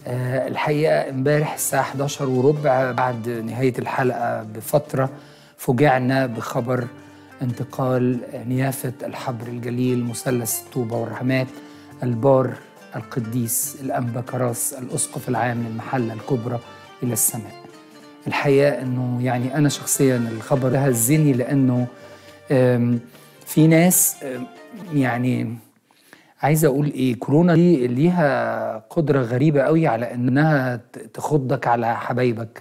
آه، الحقيقة امبارح الساعة 11 وربع بعد نهاية الحلقة بفترة فوجئنا بخبر انتقال نيافة الحبر الجليل مثلث الطوبة والرحمات البار القديس الأنبا كراس الأسقف العام للمحلة الكبرى إلى السماء الحقيقة أنه يعني أنا شخصيا الخبر ده هزني لأنه آم، في ناس آم، يعني عايز اقول ايه كورونا دي ليها قدره غريبه قوي على انها ت- تخضك على حبايبك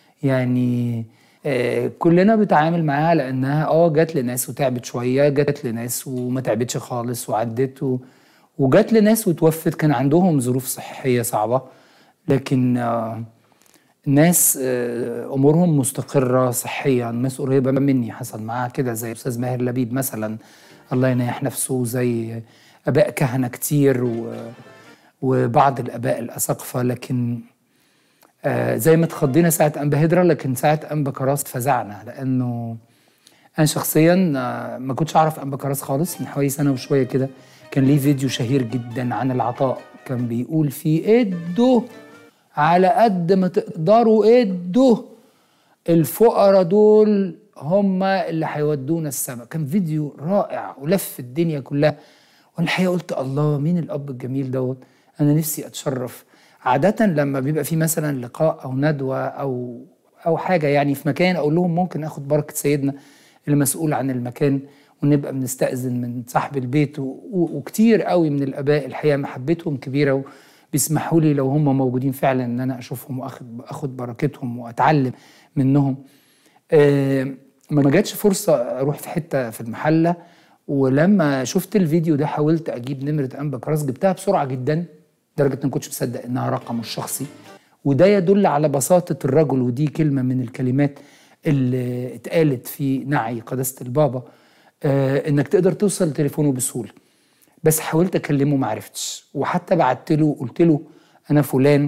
يعني آه كلنا بنتعامل معاها على انها اه جت لناس وتعبت شويه جت لناس وما تعبتش خالص وعدت و... وجت لناس وتوفت كان عندهم ظروف صحيه صعبه لكن آه ناس آه، امورهم مستقره صحيا ناس قريبه مني حصل معاها كده زي استاذ ماهر لبيب مثلا الله ينيح نفسه زي اباء كهنه كتير و وبعض الاباء الاساقفه لكن آه، زي ما اتخضينا ساعه انبا هدره لكن ساعه انبا كراس فزعنا لانه انا شخصيا آه، ما كنتش اعرف انبا كراس خالص من حوالي سنه وشويه كده كان ليه فيديو شهير جدا عن العطاء كان بيقول فيه ادوا على قد ما تقدروا ادوا الفقراء دول هم اللي هيودونا السماء كان فيديو رائع ولف الدنيا كلها وانا الحقيقه قلت الله مين الاب الجميل دوت انا نفسي اتشرف عاده لما بيبقى في مثلا لقاء او ندوه او او حاجه يعني في مكان اقول لهم ممكن اخد بركه سيدنا اللي مسؤول عن المكان ونبقى بنستأذن من صاحب البيت و- و- وكتير قوي من الاباء الحقيقه محبتهم كبيره وبيسمحوا لي لو هم موجودين فعلا ان انا اشوفهم واخد اخد بركتهم واتعلم منهم آه، ما جاتش فرصه اروح في حته في المحله ولما شفت الفيديو ده حاولت اجيب نمره انبا كراس جبتها بسرعه جدا لدرجه ان ما كنتش مصدق انها رقمه الشخصي وده يدل على بساطه الرجل ودي كلمه من الكلمات اللي اتقالت في نعي قداسه البابا آه انك تقدر توصل لتليفونه بسهوله بس حاولت اكلمه ما عرفتش وحتى بعت له وقلت له انا فلان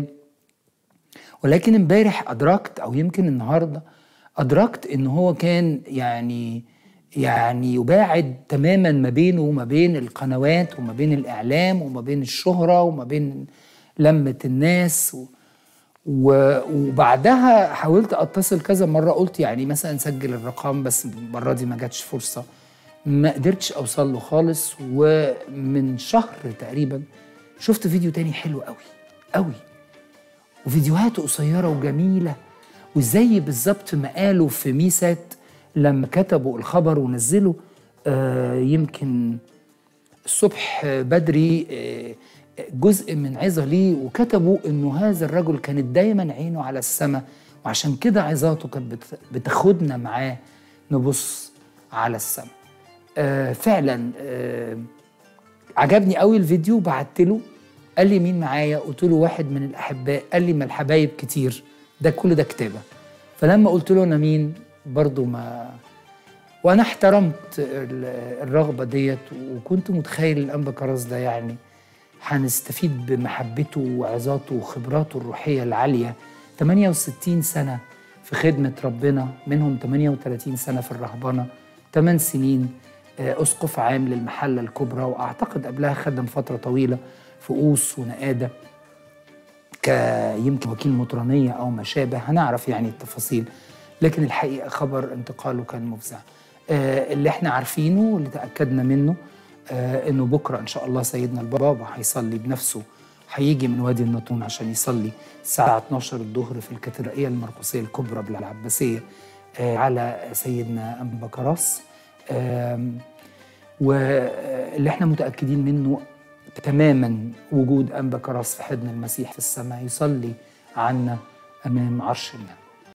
ولكن امبارح ادركت او يمكن النهارده ادركت ان هو كان يعني يعني يباعد تماما ما بينه وما بين القنوات وما بين الاعلام وما بين الشهره وما بين لمه الناس و و- وبعدها حاولت اتصل كذا مره قلت يعني مثلا سجل الرقم بس المره دي ما جاتش فرصه ما قدرتش اوصل له خالص ومن شهر تقريبا شفت فيديو تاني حلو قوي قوي وفيديوهاته قصيره وجميله وزي بالظبط ما قالوا في ميسات لما كتبوا الخبر ونزلوا آه يمكن الصبح بدري آه، جزء من عظة ليه وكتبوا انه هذا الرجل كانت دايما عينه على السماء وعشان كده عظاته كانت بت- بتاخدنا معاه نبص على السماء آه فعلا آه عجبني قوي الفيديو بعت له قال لي مين معايا قلت له واحد من الاحباء قال لي ما الحبايب كتير ده كل ده كتابه فلما قلت له انا مين برضو ما وانا احترمت ال- الرغبه ديت وكنت متخيل الانبا كراس ده يعني هنستفيد بمحبته وعظاته وخبراته الروحيه العاليه 68 سنه في خدمه ربنا منهم 38 سنه في الرهبنه 8 سنين آه، اسقف عام للمحله الكبرى واعتقد قبلها خدم فتره طويله في قوس ونقاده كيمكن وكيل مطرانيه او ما شابه هنعرف يعني التفاصيل لكن الحقيقه خبر انتقاله كان مفزع آه، اللي احنا عارفينه واللي تاكدنا منه آه، انه بكره ان شاء الله سيدنا البابا هيصلي بنفسه هيجي من وادي النطرون عشان يصلي الساعه 12 الظهر في الكاتدرائيه المرقسيه الكبرى بالعباسيه آه، على سيدنا انبا كراس آم، واللي احنا متاكدين منه تماما وجود انبا كراس في حضن المسيح في السماء يصلي عنا امام عرش الله